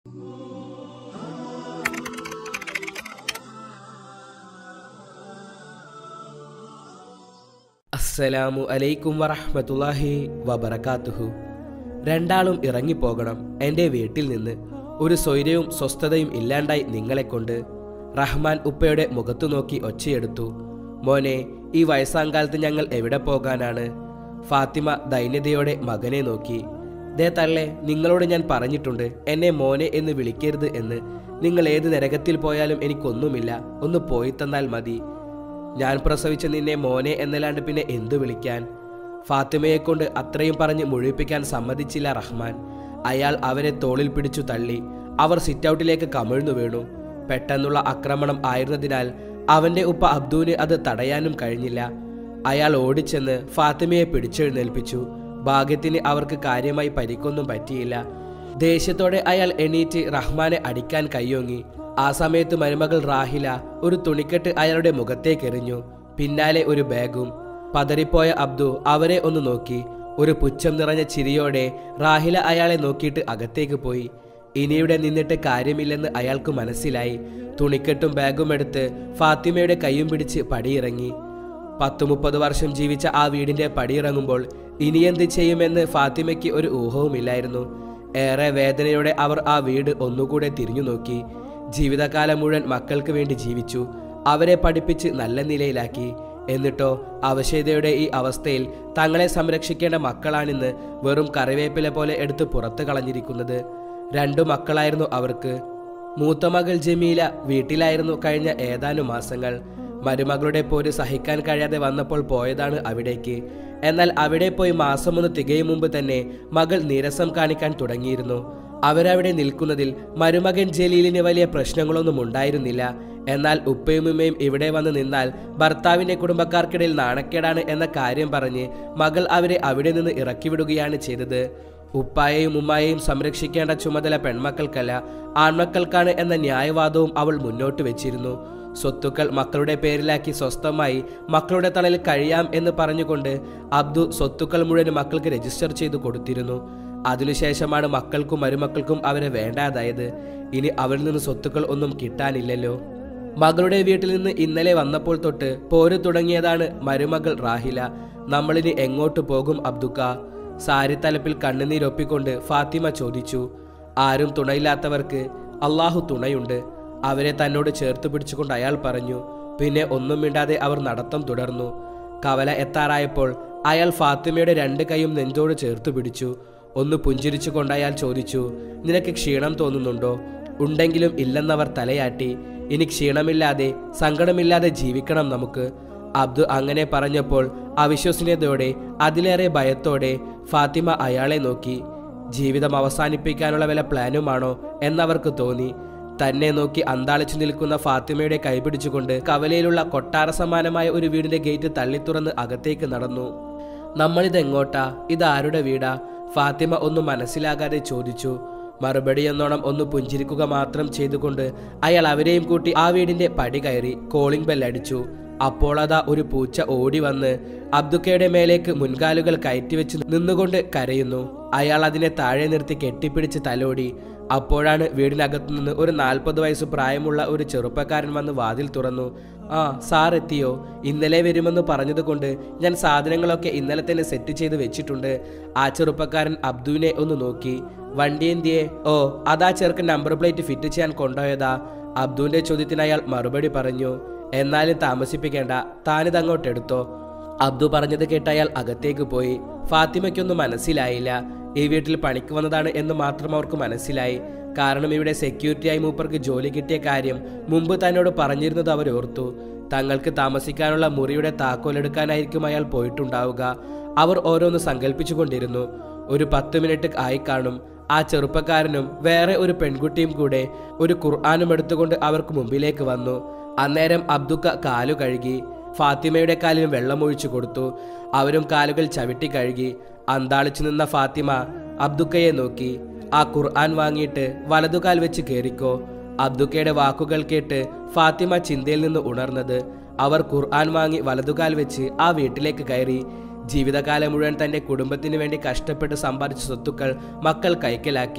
അസ്സലാമു അലൈക്കും വറഹ്മത്തുള്ളാഹി വബറകാതുഹു രണ്ടാളും ഇറങ്ങിപ്പോകണം എൻ്റെ വീട്ടിൽ നിന്ന് ഒരു സ്വൈര്യവും സ്വസ്ഥതയും ഇല്ലാണ്ടായി നിങ്ങളെക്കൊണ്ട് റഹ്മാൻ ഉപ്പയുടെ മുഖത്തു നോക്കി ഒച്ചയെടുത്തു മോനെ ഈ വയസ്സാങ്കാലത്ത് ഞങ്ങൾ എവിടെ പോകാനാണ് ഫാത്തിമ ദൈന്യതയോടെ മകനെ നോക്കി ദേ തള്ളെ നിങ്ങളോട് ഞാൻ പറഞ്ഞിട്ടുണ്ട് എന്നെ മോനെ എന്ന് വിളിക്കരുത് എന്ന് നിങ്ങൾ ഏത് നരകത്തിൽ പോയാലും എനിക്കൊന്നുമില്ല ഒന്ന് പോയി തന്നാൽ മതി ഞാൻ പ്രസവിച്ച നിന്നെ മോനെ എന്നല്ലാണ്ട് പിന്നെ എന്തു വിളിക്കാൻ ഫാത്തിമയെ കൊണ്ട് അത്രയും പറഞ്ഞ് മുഴുവിപ്പിക്കാൻ സമ്മതിച്ചില്ല റഹ്മാൻ അയാൾ അവരെ തോളിൽ പിടിച്ചു തള്ളി അവർ സിറ്റൗട്ടിലേക്ക് കമിഴ്ന്നു വീണു പെട്ടെന്നുള്ള ആക്രമണം ആയിരുന്നതിനാൽ അവന്റെ ഉപ്പ അബ്ദുവിന് അത് തടയാനും കഴിഞ്ഞില്ല അയാൾ ഓടിച്ചെന്ന് ഫാത്തിമയെ പിടിച്ചെഴുന്നേൽപ്പിച്ചു ഭാഗ്യത്തിന് അവർക്ക് കാര്യമായി പരിക്കൊന്നും പറ്റിയില്ല ദേഷ്യത്തോടെ അയാൾ എണീറ്റ് റഹ്മാനെ അടിക്കാൻ കയ്യോങ്ങി ആ സമയത്ത് മരുമകൾ റാഹില ഒരു തുണിക്കെട്ട് അയാളുടെ മുഖത്തേക്ക് എറിഞ്ഞു പിന്നാലെ ഒരു ബാഗും പതറിപ്പോയ അബ്ദു അവരെ ഒന്ന് നോക്കി ഒരു പുച്ഛം നിറഞ്ഞ ചിരിയോടെ റാഹില അയാളെ നോക്കിയിട്ട് അകത്തേക്ക് പോയി ഇനിയുടെ നിന്നിട്ട് കാര്യമില്ലെന്ന് അയാൾക്ക് മനസ്സിലായി തുണിക്കെട്ടും ബാഗും എടുത്ത് ഫാത്തിമയുടെ കൈയും പിടിച്ച് പടിയിറങ്ങി പത്തു മുപ്പത് വർഷം ജീവിച്ച ആ വീടിന്റെ പടിയിറങ്ങുമ്പോൾ ഇനിയെന്ത് ചെയ്യുമെന്ന് ഫാത്തിമയ്ക്ക് ഒരു ഊഹവുമില്ലായിരുന്നു ഏറെ വേദനയോടെ അവർ ആ വീട് ഒന്നുകൂടെ തിരിഞ്ഞു നോക്കി ജീവിതകാലം മുഴുവൻ മക്കൾക്ക് വേണ്ടി ജീവിച്ചു അവരെ പഠിപ്പിച്ച് നല്ല നിലയിലാക്കി എന്നിട്ടോ അവശേതയുടെ ഈ അവസ്ഥയിൽ തങ്ങളെ സംരക്ഷിക്കേണ്ട മക്കളാണിന്ന് വെറും കറിവേപ്പില പോലെ എടുത്ത് പുറത്തു കളഞ്ഞിരിക്കുന്നത് രണ്ടു മക്കളായിരുന്നു അവർക്ക് മൂത്ത മകൾ ജമീല വീട്ടിലായിരുന്നു കഴിഞ്ഞ ഏതാനും മാസങ്ങൾ മരുമകളുടെ പോര് സഹിക്കാൻ കഴിയാതെ വന്നപ്പോൾ പോയതാണ് അവിടേക്ക് എന്നാൽ അവിടെ പോയി മാസമൊന്ന് തികയും മുമ്പ് തന്നെ മകൾ നീരസം കാണിക്കാൻ തുടങ്ങിയിരുന്നു അവരവിടെ നിൽക്കുന്നതിൽ മരുമകൻ ജലീലിന് വലിയ പ്രശ്നങ്ങളൊന്നും ഉണ്ടായിരുന്നില്ല എന്നാൽ ഉപ്പയും ഉമ്മയും ഇവിടെ വന്ന് നിന്നാൽ ഭർത്താവിന്റെ കുടുംബക്കാർക്കിടയിൽ നാണക്കേടാണ് എന്ന കാര്യം പറഞ്ഞ് മകൾ അവരെ അവിടെ നിന്ന് ഇറക്കിവിടുകയാണ് ചെയ്തത് ഉപ്പായെയും ഉമ്മായെയും സംരക്ഷിക്കേണ്ട ചുമതല പെൺമക്കൾക്കല്ല ആൺമക്കൾക്കാണ് എന്ന ന്യായവാദവും അവൾ മുന്നോട്ട് വെച്ചിരുന്നു സ്വത്തുക്കൾ മക്കളുടെ പേരിലാക്കി സ്വസ്ഥമായി മക്കളുടെ തണലിൽ കഴിയാം എന്ന് പറഞ്ഞുകൊണ്ട് അബ്ദു സ്വത്തുക്കൾ മുഴുവൻ മക്കൾക്ക് രജിസ്റ്റർ ചെയ്തു കൊടുത്തിരുന്നു അതിനുശേഷമാണ് മക്കൾക്കും മരുമക്കൾക്കും അവരെ വേണ്ടാതായത് ഇനി അവരിൽ നിന്ന് സ്വത്തുക്കൾ ഒന്നും കിട്ടാനില്ലല്ലോ മകളുടെ വീട്ടിൽ നിന്ന് ഇന്നലെ വന്നപ്പോൾ തൊട്ട് പോര് തുടങ്ങിയതാണ് മരുമകൾ റാഹില നമ്മളിനി എങ്ങോട്ട് പോകും അബ്ദുക്ക സാരിത്തലപ്പിൽ കണ്ണുനീരൊപ്പിക്കൊണ്ട് ഫാത്തിമ ചോദിച്ചു ആരും തുണയില്ലാത്തവർക്ക് അള്ളാഹു തുണയുണ്ട് അവരെ തന്നോട് ചേർത്ത് പിടിച്ചുകൊണ്ട് അയാൾ പറഞ്ഞു പിന്നെ ഒന്നും മിണ്ടാതെ അവർ നടത്തം തുടർന്നു കവല എത്താറായപ്പോൾ അയാൾ ഫാത്തിമയുടെ രണ്ട് കൈയും നെഞ്ചോട് ചേർത്ത് പിടിച്ചു ഒന്ന് പുഞ്ചിരിച്ചുകൊണ്ട് അയാൾ ചോദിച്ചു നിനക്ക് ക്ഷീണം തോന്നുന്നുണ്ടോ ഉണ്ടെങ്കിലും ഇല്ലെന്നവർ തലയാട്ടി ഇനി ക്ഷീണമില്ലാതെ സങ്കടമില്ലാതെ ജീവിക്കണം നമുക്ക് അബ്ദു അങ്ങനെ പറഞ്ഞപ്പോൾ അവിശ്വസനീയതയോടെ അതിലേറെ ഭയത്തോടെ ഫാത്തിമ അയാളെ നോക്കി ജീവിതം അവസാനിപ്പിക്കാനുള്ള വല്ല പ്ലാനുമാണോ എന്നവർക്ക് തോന്നി തന്നെ നോക്കി അന്താളിച്ചു നിൽക്കുന്ന ഫാത്തിമയുടെ കൈപിടിച്ചുകൊണ്ട് കവലയിലുള്ള കൊട്ടാര സമാനമായ ഒരു വീടിന്റെ ഗേറ്റ് തള്ളിത്തുറന്ന് അകത്തേക്ക് നടന്നു നമ്മളിതെങ്ങോട്ടാ ഇതാരുടെ വീടാ ഫാത്തിമ ഒന്നും മനസ്സിലാകാതെ ചോദിച്ചു മറുപടി എന്നോണം ഒന്ന് പുഞ്ചിരിക്കുക മാത്രം ചെയ്തുകൊണ്ട് അയാൾ അവരെയും കൂട്ടി ആ വീടിന്റെ പടി കയറി കോളിംഗ് ബെൽ അടിച്ചു അപ്പോൾ അതാ ഒരു പൂച്ച ഓടി വന്ന് അബ്ദുക്കയുടെ മേലേക്ക് മുൻകാലുകൾ കയറ്റിവെച്ച് നിന്നുകൊണ്ട് കരയുന്നു അയാൾ അതിനെ താഴെ നിർത്തി കെട്ടിപ്പിടിച്ച് തലോടി അപ്പോഴാണ് വീടിനകത്തു നിന്ന് ഒരു നാൽപ്പത് വയസ്സ് പ്രായമുള്ള ഒരു ചെറുപ്പക്കാരൻ വന്ന് വാതിൽ തുറന്നു ആ സാർ എത്തിയോ ഇന്നലെ വരുമെന്ന് പറഞ്ഞതുകൊണ്ട് ഞാൻ സാധനങ്ങളൊക്കെ ഇന്നലെ തന്നെ സെറ്റ് ചെയ്ത് വെച്ചിട്ടുണ്ട് ആ ചെറുപ്പക്കാരൻ അബ്ദുവിനെ ഒന്ന് നോക്കി വണ്ടി എന്തിയെ ഓ അതാ ചെറുക്കൻ നമ്പർ പ്ലേറ്റ് ഫിറ്റ് ചെയ്യാൻ കൊണ്ടുപോയതാ അബ്ദുവിന്റെ ചോദ്യത്തിന് അയാൾ മറുപടി പറഞ്ഞു എന്നാലും താമസിപ്പിക്കേണ്ട താനിത് അങ്ങോട്ട് എടുത്തോ അബ്ദു പറഞ്ഞത് കേട്ട് അയാൾ അകത്തേക്ക് പോയി ഫാത്തിമയ്ക്കൊന്നും മനസ്സിലായില്ല ഈ വീട്ടിൽ പണിക്ക് വന്നതാണ് എന്ന് മാത്രം അവർക്ക് മനസ്സിലായി കാരണം ഇവിടെ സെക്യൂരിറ്റിയായി മൂപ്പർക്ക് ജോലി കിട്ടിയ കാര്യം മുമ്പ് തന്നോട് പറഞ്ഞിരുന്നത് അവർ ഓർത്തു തങ്ങൾക്ക് താമസിക്കാനുള്ള മുറിയുടെ താക്കോലെടുക്കാനായിരിക്കും അയാൾ പോയിട്ടുണ്ടാവുക അവർ ഓരോന്ന് സങ്കല്പിച്ചുകൊണ്ടിരുന്നു ഒരു പത്ത് മിനിറ്റ് ആയി കാണും ആ ചെറുപ്പക്കാരനും വേറെ ഒരു പെൺകുട്ടിയും കൂടെ ഒരു ഖുർആാനും എടുത്തുകൊണ്ട് അവർക്ക് മുമ്പിലേക്ക് വന്നു അന്നേരം അബ്ദുക്ക കാലു കഴുകി ഫാത്തിമയുടെ കാലിന് വെള്ളമൊഴിച്ചു കൊടുത്തു അവരും കാലുകൾ ചവിട്ടി കഴുകി അന്താളിച്ചു നിന്ന ഫാത്തിമ അബ്ദുക്കയെ നോക്കി ആ ഖുർആൻ വാങ്ങിയിട്ട് വലതുകാൽ വെച്ച് കയറിക്കോ അബ്ദുക്കയുടെ വാക്കുകൾ കേട്ട് ഫാത്തിമ ചിന്തയിൽ നിന്ന് ഉണർന്നത് അവർ ഖുർആൻ വാങ്ങി വലതുകാൽ വെച്ച് ആ വീട്ടിലേക്ക് കയറി ജീവിതകാലം മുഴുവൻ തന്റെ കുടുംബത്തിന് വേണ്ടി കഷ്ടപ്പെട്ട് സമ്പാദിച്ച സ്വത്തുക്കൾ മക്കൾ കൈക്കലാക്കി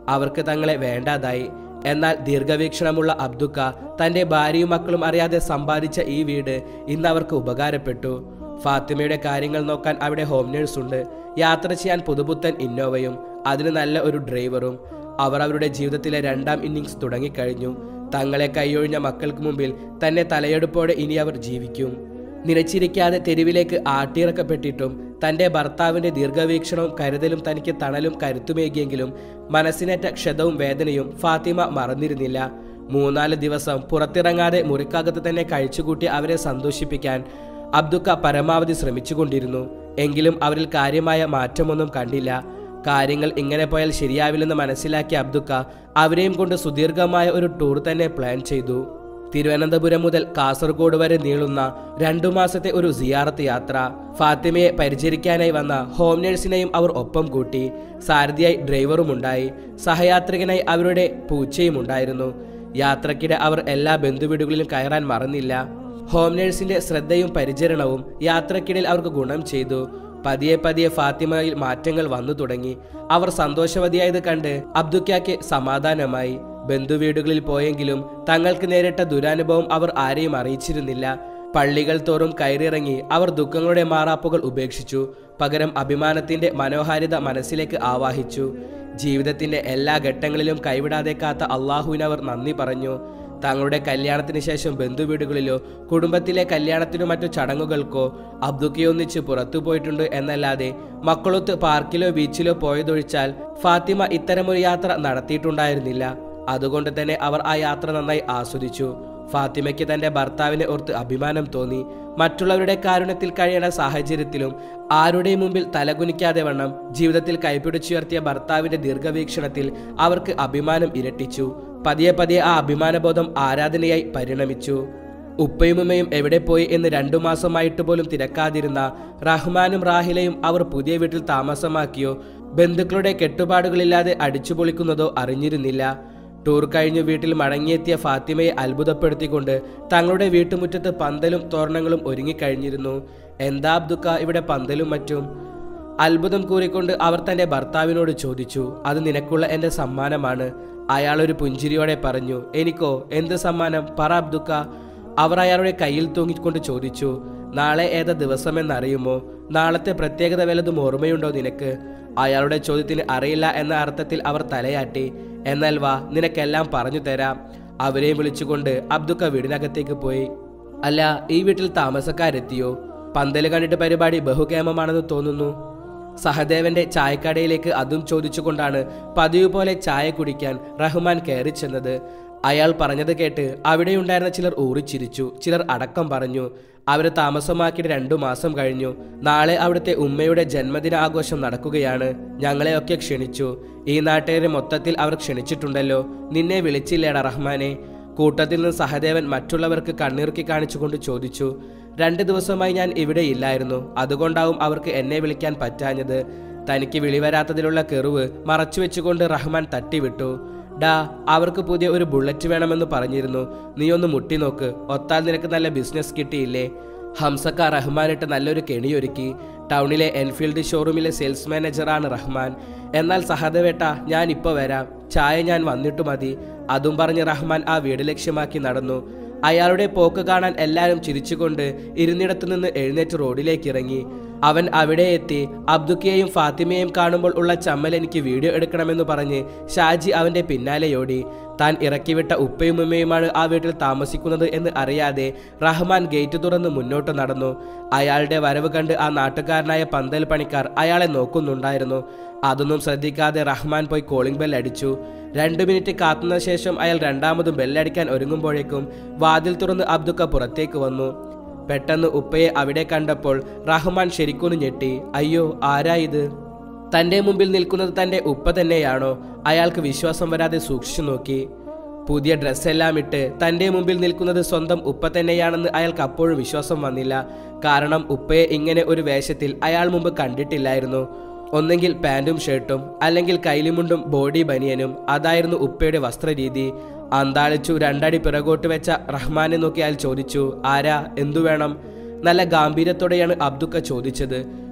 അവർക്ക് തങ്ങളെ വേണ്ടാതായി എന്നാൽ ദീർഘവീക്ഷണമുള്ള അബ്ദുക്ക തന്റെ ഭാര്യയും മക്കളും അറിയാതെ സമ്പാദിച്ച ഈ വീട് ഇന്ന് അവർക്ക് ഉപകാരപ്പെട്ടു ഫാത്തിമയുടെ കാര്യങ്ങൾ നോക്കാൻ അവിടെ ഹോം നേഴ്സ് ഉണ്ട് യാത്ര ചെയ്യാൻ പുതുപുത്തൻ ഇന്നോവയും അതിന് നല്ല ഒരു ഡ്രൈവറും അവർ അവരുടെ ജീവിതത്തിലെ രണ്ടാം ഇന്നിങ്സ് തുടങ്ങിക്കഴിഞ്ഞു തങ്ങളെ കൈയൊഴിഞ്ഞ മക്കൾക്ക് മുമ്പിൽ തന്നെ തലയെടുപ്പോടെ ഇനി അവർ ജീവിക്കും നിലച്ചിരിക്കാതെ തെരുവിലേക്ക് ആട്ടിയിറക്കപ്പെട്ടിട്ടും തന്റെ ഭർത്താവിന്റെ ദീർഘവീക്ഷണവും കരുതലും തനിക്ക് തണലും കരുത്തുമേകിയെങ്കിലും മനസ്സിനേറ്റ ക്ഷതവും വേദനയും ഫാത്തിമ മറന്നിരുന്നില്ല മൂന്നാല് ദിവസം പുറത്തിറങ്ങാതെ മുറിക്കകത്ത് തന്നെ കഴിച്ചുകൂട്ടി അവരെ സന്തോഷിപ്പിക്കാൻ അബ്ദുക്ക പരമാവധി ശ്രമിച്ചുകൊണ്ടിരുന്നു എങ്കിലും അവരിൽ കാര്യമായ മാറ്റമൊന്നും കണ്ടില്ല കാര്യങ്ങൾ ഇങ്ങനെ പോയാൽ ശരിയാവില്ലെന്ന് മനസ്സിലാക്കിയ അബ്ദുക്ക അവരെയും കൊണ്ട് സുദീർഘമായ ഒരു ടൂർ തന്നെ പ്ലാൻ ചെയ്തു തിരുവനന്തപുരം മുതൽ കാസർഗോഡ് വരെ നീളുന്ന രണ്ടു മാസത്തെ ഒരു സിയാറത്ത് യാത്ര ഫാത്തിമയെ പരിചരിക്കാനായി വന്ന ഹോം നേഴ്സിനെയും അവർ ഒപ്പം കൂട്ടി സാരഥിയായി ഡ്രൈവറുമുണ്ടായി സഹയാത്രികനായി അവരുടെ പൂച്ചയും ഉണ്ടായിരുന്നു യാത്രക്കിടെ അവർ എല്ലാ ബന്ധുവീടുകളിലും കയറാൻ മറന്നില്ല ഹോം നേഴ്സിന്റെ ശ്രദ്ധയും പരിചരണവും യാത്രക്കിടയിൽ അവർക്ക് ഗുണം ചെയ്തു പതിയെ പതിയെ ഫാത്തിമയിൽ മാറ്റങ്ങൾ വന്നു തുടങ്ങി അവർ സന്തോഷവതിയായത് കണ്ട് അബ്ദുക്കാക്ക് സമാധാനമായി ബന്ധുവീടുകളിൽ പോയെങ്കിലും തങ്ങൾക്ക് നേരിട്ട ദുരനുഭവം അവർ ആരെയും അറിയിച്ചിരുന്നില്ല പള്ളികൾ തോറും കയറിയിറങ്ങി അവർ ദുഃഖങ്ങളുടെ മാറാപ്പുകൾ ഉപേക്ഷിച്ചു പകരം അഭിമാനത്തിന്റെ മനോഹാരിത മനസ്സിലേക്ക് ആവാഹിച്ചു ജീവിതത്തിന്റെ എല്ലാ ഘട്ടങ്ങളിലും കൈവിടാതെ കാത്ത അള്ളാഹുവിനവർ നന്ദി പറഞ്ഞു തങ്ങളുടെ കല്യാണത്തിന് ശേഷം ബന്ധുവീടുകളിലോ കുടുംബത്തിലെ കല്യാണത്തിനോ മറ്റു ചടങ്ങുകൾക്കോ അബ്ദുക്കയൊന്നിച്ച് പുറത്തു പോയിട്ടുണ്ട് എന്നല്ലാതെ മക്കളൊത്ത് പാർക്കിലോ ബീച്ചിലോ പോയതൊഴിച്ചാൽ ഫാത്തിമ ഇത്തരമൊരു യാത്ര നടത്തിയിട്ടുണ്ടായിരുന്നില്ല അതുകൊണ്ട് തന്നെ അവർ ആ യാത്ര നന്നായി ആസ്വദിച്ചു ഫാത്തിമയ്ക്ക് തന്റെ ഭർത്താവിനെ ഓർത്ത് അഭിമാനം തോന്നി മറ്റുള്ളവരുടെ കാരുണ്യത്തിൽ കഴിയേണ്ട സാഹചര്യത്തിലും ആരുടെയും മുമ്പിൽ തലകുനിക്കാതെ വണ്ണം ജീവിതത്തിൽ കൈപിടിച്ചുയർത്തിയ ഭർത്താവിന്റെ ദീർഘവീക്ഷണത്തിൽ അവർക്ക് അഭിമാനം ഇരട്ടിച്ചു പതിയെ പതിയെ ആ അഭിമാനബോധം ആരാധനയായി പരിണമിച്ചു ഉപ്പയും ഉമ്മയും എവിടെ പോയി എന്ന് രണ്ടു മാസമായിട്ട് പോലും തിരക്കാതിരുന്ന റഹ്മാനും റാഹിലയും അവർ പുതിയ വീട്ടിൽ താമസമാക്കിയോ ബന്ധുക്കളുടെ കെട്ടുപാടുകളില്ലാതെ അടിച്ചുപൊളിക്കുന്നതോ അറിഞ്ഞിരുന്നില്ല ടൂർ കഴിഞ്ഞു വീട്ടിൽ മടങ്ങിയെത്തിയ ഫാത്തിമയെ അത്ഭുതപ്പെടുത്തിക്കൊണ്ട് തങ്ങളുടെ വീട്ടുമുറ്റത്ത് പന്തലും തോരണങ്ങളും ഒരുങ്ങിക്കഴിഞ്ഞിരുന്നു എന്താ അബ്ദുക്ക ഇവിടെ പന്തലും മറ്റും അത്ഭുതം കൂറിക്കൊണ്ട് അവർ തന്റെ ഭർത്താവിനോട് ചോദിച്ചു അത് നിനക്കുള്ള എന്റെ സമ്മാനമാണ് അയാൾ ഒരു പുഞ്ചിരിയോടെ പറഞ്ഞു എനിക്കോ എന്ത് സമ്മാനം പറ അബ്ദുക്ക അവർ അയാളുടെ കയ്യിൽ തൂങ്ങിക്കൊണ്ട് ചോദിച്ചു നാളെ ഏതാ ദിവസമെന്നറിയുമോ നാളത്തെ പ്രത്യേകത വല്ലതും ഓർമ്മയുണ്ടോ നിനക്ക് അയാളുടെ ചോദ്യത്തിന് അറിയില്ല എന്ന അർത്ഥത്തിൽ അവർ തലയാട്ടി എന്നാൽ വാ നിനക്കെല്ലാം പറഞ്ഞു തരാം അവരെയും വിളിച്ചുകൊണ്ട് അബ്ദുക്ക വീടിനകത്തേക്ക് പോയി അല്ല ഈ വീട്ടിൽ താമസക്കാരെത്തിയോ പന്തല് കണ്ടിട്ട് പരിപാടി ബഹുകേമമാണെന്ന് തോന്നുന്നു സഹദേവന്റെ ചായക്കടയിലേക്ക് അതും ചോദിച്ചുകൊണ്ടാണ് പതിവ് പോലെ ചായ കുടിക്കാൻ റഹ്മാൻ കയറി ചെന്നത് അയാൾ പറഞ്ഞത് കേട്ട് അവിടെയുണ്ടായിരുന്ന ചിലർ ഊറിച്ചിരിച്ചു ചിലർ അടക്കം പറഞ്ഞു അവര് താമസമാക്കിയിട്ട് രണ്ടു മാസം കഴിഞ്ഞു നാളെ അവിടുത്തെ ഉമ്മയുടെ ജന്മദിന ആഘോഷം നടക്കുകയാണ് ഞങ്ങളെയൊക്കെ ക്ഷണിച്ചു ഈ നാട്ടുകാരെ മൊത്തത്തിൽ അവർ ക്ഷണിച്ചിട്ടുണ്ടല്ലോ നിന്നെ വിളിച്ചില്ലേടാ റഹ്മാനെ കൂട്ടത്തിൽ നിന്ന് സഹദേവൻ മറ്റുള്ളവർക്ക് കണ്ണീർക്കി കാണിച്ചുകൊണ്ട് ചോദിച്ചു രണ്ട് ദിവസമായി ഞാൻ ഇവിടെ ഇല്ലായിരുന്നു അതുകൊണ്ടാവും അവർക്ക് എന്നെ വിളിക്കാൻ പറ്റാഞ്ഞത് തനിക്ക് വിളിവരാത്തതിലുള്ള കെറിവ് മറച്ചു വെച്ചുകൊണ്ട് റഹ്മാൻ തട്ടിവിട്ടു ഡാ അവർക്ക് പുതിയ ഒരു ബുള്ളറ്റ് വേണമെന്ന് പറഞ്ഞിരുന്നു നീ ഒന്ന് മുട്ടി നോക്ക് ഒത്താൽ നിനക്ക് നല്ല ബിസിനസ് കിട്ടിയില്ലേ ഹംസക്ക റഹ്മാനിട്ട് നല്ലൊരു കെണിയൊരുക്കി ടൗണിലെ എൻഫീൽഡ് ഷോറൂമിലെ സെയിൽസ് മാനേജറാണ് റഹ്മാൻ എന്നാൽ സഹദേവേട്ട ഞാൻ ഇപ്പോൾ വരാം ചായ ഞാൻ വന്നിട്ടു മതി അതും പറഞ്ഞ് റഹ്മാൻ ആ വീട് ലക്ഷ്യമാക്കി നടന്നു അയാളുടെ പോക്ക് കാണാൻ എല്ലാവരും ചിരിച്ചുകൊണ്ട് ഇരുന്നിടത്തു നിന്ന് എഴുന്നേറ്റ് റോഡിലേക്ക് ഇറങ്ങി അവൻ അവിടെ എത്തി അബ്ദുക്കയെയും ഫാത്തിമയെയും കാണുമ്പോൾ ഉള്ള ചമ്മൽ എനിക്ക് വീഡിയോ എടുക്കണമെന്ന് പറഞ്ഞ് ഷാജി അവന്റെ പിന്നാലെയോടി താൻ ഇറക്കിവിട്ട ഉപ്പയും ഉമ്മയുമാണ് ആ വീട്ടിൽ താമസിക്കുന്നത് എന്ന് അറിയാതെ റഹ്മാൻ ഗേറ്റ് തുറന്ന് മുന്നോട്ട് നടന്നു അയാളുടെ വരവ് കണ്ട് ആ നാട്ടുകാരനായ പന്തൽ പണിക്കാർ അയാളെ നോക്കുന്നുണ്ടായിരുന്നു അതൊന്നും ശ്രദ്ധിക്കാതെ റഹ്മാൻ പോയി കോളിംഗ് ബെൽ അടിച്ചു രണ്ടു മിനിറ്റ് കാത്തുന്ന ശേഷം അയാൾ രണ്ടാമതും ബെല്ലടിക്കാൻ ഒരുങ്ങുമ്പോഴേക്കും വാതിൽ തുറന്ന് അബ്ദുക്ക പുറത്തേക്ക് വന്നു പെട്ടെന്ന് ഉപ്പയെ അവിടെ കണ്ടപ്പോൾ റഹ്മാൻ ശരിക്കൊന്ന് ഞെട്ടി അയ്യോ ആരാ ഇത് തന്റെ മുമ്പിൽ നിൽക്കുന്നത് തന്റെ ഉപ്പ തന്നെയാണോ അയാൾക്ക് വിശ്വാസം വരാതെ സൂക്ഷിച്ചു നോക്കി പുതിയ ഡ്രസ്സെല്ലാം ഇട്ട് തന്റെ മുമ്പിൽ നിൽക്കുന്നത് സ്വന്തം ഉപ്പ തന്നെയാണെന്ന് അയാൾക്ക് അപ്പോഴും വിശ്വാസം വന്നില്ല കാരണം ഉപ്പയെ ഇങ്ങനെ ഒരു വേഷത്തിൽ അയാൾ മുമ്പ് കണ്ടിട്ടില്ലായിരുന്നു ഒന്നെങ്കിൽ പാൻറ്റും ഷർട്ടും അല്ലെങ്കിൽ കൈലിമുണ്ടും ബോഡി ബനിയനും അതായിരുന്നു ഉപ്പയുടെ വസ്ത്രരീതി അന്താളിച്ചു രണ്ടടി പിറകോട്ട് വെച്ച റഹ്മാനെ നോക്കി അയാൾ ചോദിച്ചു ആരാ എന്തു വേണം നല്ല ഗാംഭീര്യത്തോടെയാണ് അബ്ദുക്ക ചോദിച്ചത്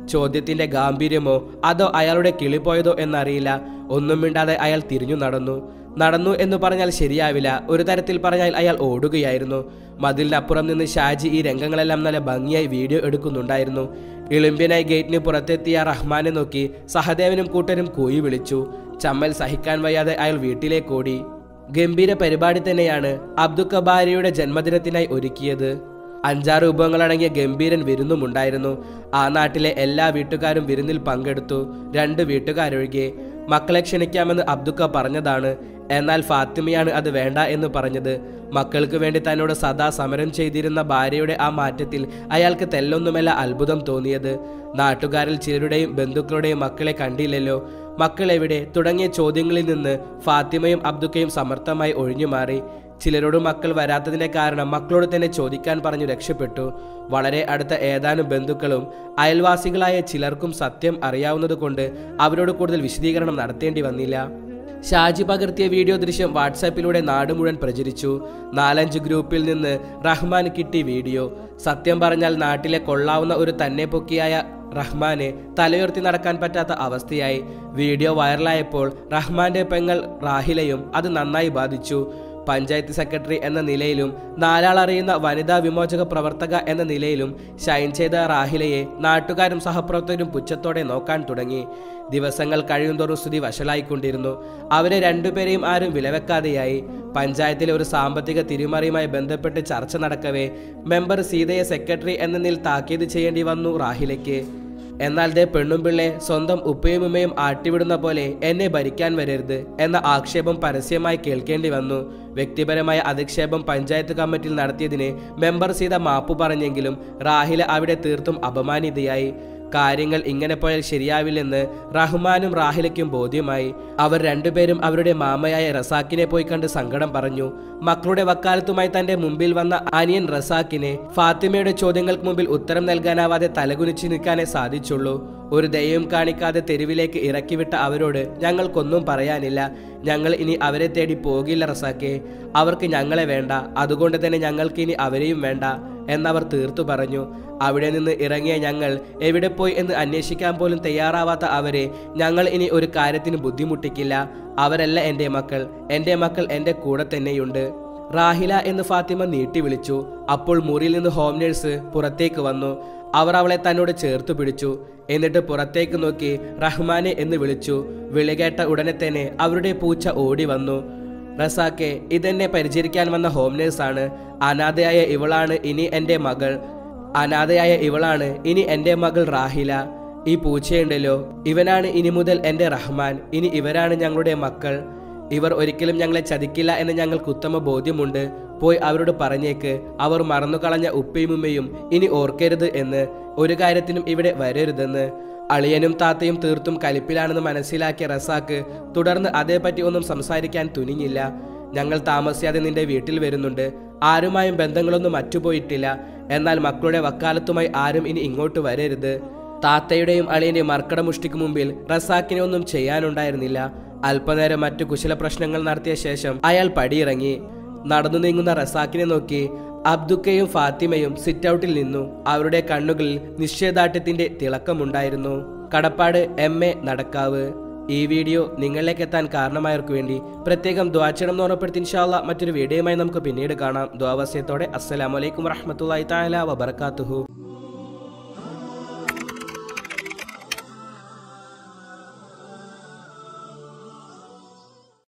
ചോദ്യത്തിന്റെ ഗാംഭീര്യമോ അതോ അയാളുടെ കിളിപോയതോ എന്നറിയില്ല ഒന്നും മിണ്ടാതെ അയാൾ തിരിഞ്ഞു നടന്നു നടന്നു എന്ന് പറഞ്ഞാൽ ശരിയാവില്ല ഒരു തരത്തിൽ പറഞ്ഞാൽ അയാൾ ഓടുകയായിരുന്നു മതിലിനപ്പുറം നിന്ന് ഷാജി ഈ രംഗങ്ങളെല്ലാം നല്ല ഭംഗിയായി വീഡിയോ എടുക്കുന്നുണ്ടായിരുന്നു ഇളിമ്പ്യനായി ഗേറ്റിന് പുറത്തെത്തിയ റഹ്മാനെ നോക്കി സഹദേവനും കൂട്ടരും കൂയി വിളിച്ചു ചമ്മൽ സഹിക്കാൻ വയ്യാതെ അയാൾ വീട്ടിലേക്ക് ഓടി ഗംഭീര പരിപാടി തന്നെയാണ് അബ്ദുൽ കബാരിയുടെ ജന്മദിനത്തിനായി ഒരുക്കിയത് അഞ്ചാറ് വിഭവങ്ങളടങ്ങിയ ഗംഭീരൻ വിരുന്നുമുണ്ടായിരുന്നു ആ നാട്ടിലെ എല്ലാ വീട്ടുകാരും വിരുന്നിൽ പങ്കെടുത്തു രണ്ട് വീട്ടുകാരൊഴികെ മക്കളെ ക്ഷണിക്കാമെന്ന് അബ്ദുക്ക പറഞ്ഞതാണ് എന്നാൽ ഫാത്തിമയാണ് അത് വേണ്ട എന്ന് പറഞ്ഞത് മക്കൾക്ക് വേണ്ടി തന്നോട് സദാ സമരം ചെയ്തിരുന്ന ഭാര്യയുടെ ആ മാറ്റത്തിൽ അയാൾക്ക് തെല്ലൊന്നുമല്ല അത്ഭുതം തോന്നിയത് നാട്ടുകാരിൽ ചിലരുടെയും ബന്ധുക്കളുടെയും മക്കളെ കണ്ടില്ലല്ലോ മക്കൾ എവിടെ തുടങ്ങിയ ചോദ്യങ്ങളിൽ നിന്ന് ഫാത്തിമയും അബ്ദുക്കയും സമർത്ഥമായി ഒഴിഞ്ഞുമാറി ചിലരോട് മക്കൾ വരാത്തതിന്റെ കാരണം മക്കളോട് തന്നെ ചോദിക്കാൻ പറഞ്ഞു രക്ഷപ്പെട്ടു വളരെ അടുത്ത ഏതാനും ബന്ധുക്കളും അയൽവാസികളായ ചിലർക്കും സത്യം അറിയാവുന്നതുകൊണ്ട് അവരോട് കൂടുതൽ വിശദീകരണം നടത്തേണ്ടി വന്നില്ല ഷാജി പകർത്തിയ വീഡിയോ ദൃശ്യം വാട്സാപ്പിലൂടെ നാട് മുഴുവൻ പ്രചരിച്ചു നാലഞ്ച് ഗ്രൂപ്പിൽ നിന്ന് റഹ്മാൻ കിട്ടി വീഡിയോ സത്യം പറഞ്ഞാൽ നാട്ടിലെ കൊള്ളാവുന്ന ഒരു തന്നെ പൊക്കിയായ റഹ്മാനെ തലയുയർത്തി നടക്കാൻ പറ്റാത്ത അവസ്ഥയായി വീഡിയോ വൈറലായപ്പോൾ റഹ്മാന്റെ പെങ്ങൾ റാഹിലയും അത് നന്നായി ബാധിച്ചു പഞ്ചായത്ത് സെക്രട്ടറി എന്ന നിലയിലും നാലാളറിയുന്ന വനിതാ വിമോചക പ്രവർത്തക എന്ന നിലയിലും ഷൈൻ ചെയ്ത റാഹിലയെ നാട്ടുകാരും സഹപ്രവർത്തകരും പുച്ഛത്തോടെ നോക്കാൻ തുടങ്ങി ദിവസങ്ങൾ കഴിയുന്തോറും സ്ഥിതി വഷളായിക്കൊണ്ടിരുന്നു അവരെ രണ്ടുപേരെയും ആരും വിലവെക്കാതെയായി പഞ്ചായത്തിലെ ഒരു സാമ്പത്തിക തിരിമറിയുമായി ബന്ധപ്പെട്ട് ചർച്ച നടക്കവേ മെമ്പർ സീതയെ സെക്രട്ടറി എന്ന നിലയിൽ താക്കീത് ചെയ്യേണ്ടി വന്നു റാഹിലയ്ക്ക് എന്നാൽ ദേ പെണ്ണും പിള്ളെ സ്വന്തം ഉപ്പയും ഉമ്മയും ആട്ടിവിടുന്ന പോലെ എന്നെ ഭരിക്കാൻ വരരുത് എന്ന ആക്ഷേപം പരസ്യമായി കേൾക്കേണ്ടി വന്നു വ്യക്തിപരമായ അധിക്ഷേപം പഞ്ചായത്ത് കമ്മിറ്റിയിൽ നടത്തിയതിന് മെമ്പർ സീത മാപ്പു പറഞ്ഞെങ്കിലും റാഹില അവിടെ തീർത്തും അപമാനിതയായി കാര്യങ്ങൾ ഇങ്ങനെ പോയാൽ ശരിയാവില്ലെന്ന് റഹ്മാനും റാഹിലയ്ക്കും ബോധ്യമായി അവർ രണ്ടുപേരും അവരുടെ മാമയായ റസാക്കിനെ പോയി കണ്ട് സങ്കടം പറഞ്ഞു മക്കളുടെ വക്കാലത്തുമായി തന്റെ മുമ്പിൽ വന്ന അനിയൻ റസാക്കിനെ ഫാത്തിമയുടെ ചോദ്യങ്ങൾക്ക് മുമ്പിൽ ഉത്തരം നൽകാനാവാതെ തലകുനിച്ചു നിൽക്കാനേ സാധിച്ചുള്ളൂ ഒരു ദയവും കാണിക്കാതെ തെരുവിലേക്ക് ഇറക്കിവിട്ട അവരോട് ഞങ്ങൾക്കൊന്നും പറയാനില്ല ഞങ്ങൾ ഇനി അവരെ തേടി പോകില്ല റസാക്കെ അവർക്ക് ഞങ്ങളെ വേണ്ട അതുകൊണ്ട് തന്നെ ഞങ്ങൾക്ക് ഇനി അവരെയും വേണ്ട എന്നവർ തീർത്തു പറഞ്ഞു അവിടെ നിന്ന് ഇറങ്ങിയ ഞങ്ങൾ എവിടെ പോയി എന്ന് അന്വേഷിക്കാൻ പോലും തയ്യാറാവാത്ത അവരെ ഞങ്ങൾ ഇനി ഒരു കാര്യത്തിന് ബുദ്ധിമുട്ടിക്കില്ല അവരല്ല എൻ്റെ മക്കൾ എൻ്റെ മക്കൾ എൻ്റെ കൂടെ തന്നെയുണ്ട് റാഹില എന്ന് ഫാത്തിമ നീട്ടി വിളിച്ചു അപ്പോൾ മുറിയിൽ നിന്ന് ഹോം നേഴ്സ് പുറത്തേക്ക് വന്നു അവർ അവളെ തന്നോട് ചേർത്ത് പിടിച്ചു എന്നിട്ട് പുറത്തേക്ക് നോക്കി റഹ്മാനെ എന്ന് വിളിച്ചു വിളി കേട്ട ഉടനെ തന്നെ അവരുടെ പൂച്ച ഓടി വന്നു റസാക്കെ ഇതെന്നെ പരിചരിക്കാൻ വന്ന ഹോം നേഴ്സാണ് അനാഥയായ ഇവളാണ് ഇനി എൻ്റെ മകൾ അനാഥയായ ഇവളാണ് ഇനി എൻ്റെ മകൾ റാഹില ഈ പൂച്ചയുണ്ടല്ലോ ഇവനാണ് ഇനി മുതൽ എൻ്റെ റഹ്മാൻ ഇനി ഇവരാണ് ഞങ്ങളുടെ മക്കൾ ഇവർ ഒരിക്കലും ഞങ്ങളെ ചതിക്കില്ല എന്ന് ഞങ്ങൾക്ക് ഉത്തമ ബോധ്യമുണ്ട് പോയി അവരോട് പറഞ്ഞേക്ക് അവർ മറന്നുകളഞ്ഞ ഉപ്പയും ഉമ്മയും ഇനി ഓർക്കരുത് എന്ന് ഒരു കാര്യത്തിനും ഇവിടെ വരരുതെന്ന് അളിയനും താത്തയും തീർത്തും കലിപ്പിലാണെന്ന് മനസ്സിലാക്കിയ റസാക്ക് തുടർന്ന് അതേപ്പറ്റി ഒന്നും സംസാരിക്കാൻ തുനിഞ്ഞില്ല ഞങ്ങൾ താമസിയാതെ നിന്റെ വീട്ടിൽ വരുന്നുണ്ട് ആരുമായും ബന്ധങ്ങളൊന്നും മറ്റുപോയിട്ടില്ല എന്നാൽ മക്കളുടെ വക്കാലത്തുമായി ആരും ഇനി ഇങ്ങോട്ട് വരരുത് താത്തയുടെയും അളിയന്റെയും മർക്കടമുഷ്ടിക്ക് മുമ്പിൽ റസാക്കിനെ ഒന്നും ചെയ്യാനുണ്ടായിരുന്നില്ല അല്പനേരം മറ്റു കുശല പ്രശ്നങ്ങൾ നടത്തിയ ശേഷം അയാൾ പടിയിറങ്ങി നടന്നു നീങ്ങുന്ന റസാക്കിനെ നോക്കി അബ്ദുക്കയും ഫാത്തിമയും സിറ്റ് ഔട്ടിൽ നിന്നു അവരുടെ കണ്ണുകളിൽ നിശ്ചയദാർഢ്യത്തിന്റെ തിളക്കമുണ്ടായിരുന്നു കടപ്പാട് എം എ നടക്കാവ് ഈ വീഡിയോ നിങ്ങളിലേക്ക് എത്താൻ കാരണമായവർക്ക് വേണ്ടി പ്രത്യേകം ദ്വാചണം എന്ന് ഓർമ്മപ്പെടുത്തി ഇൻഷാല്ല മറ്റൊരു വീഡിയോയുമായി നമുക്ക് പിന്നീട് കാണാം ദ്വാവസ്യത്തോടെ അസ്സലാമലൈക്കും വറഹമത്തല്ലാ താല വബർക്കാത്തുഹു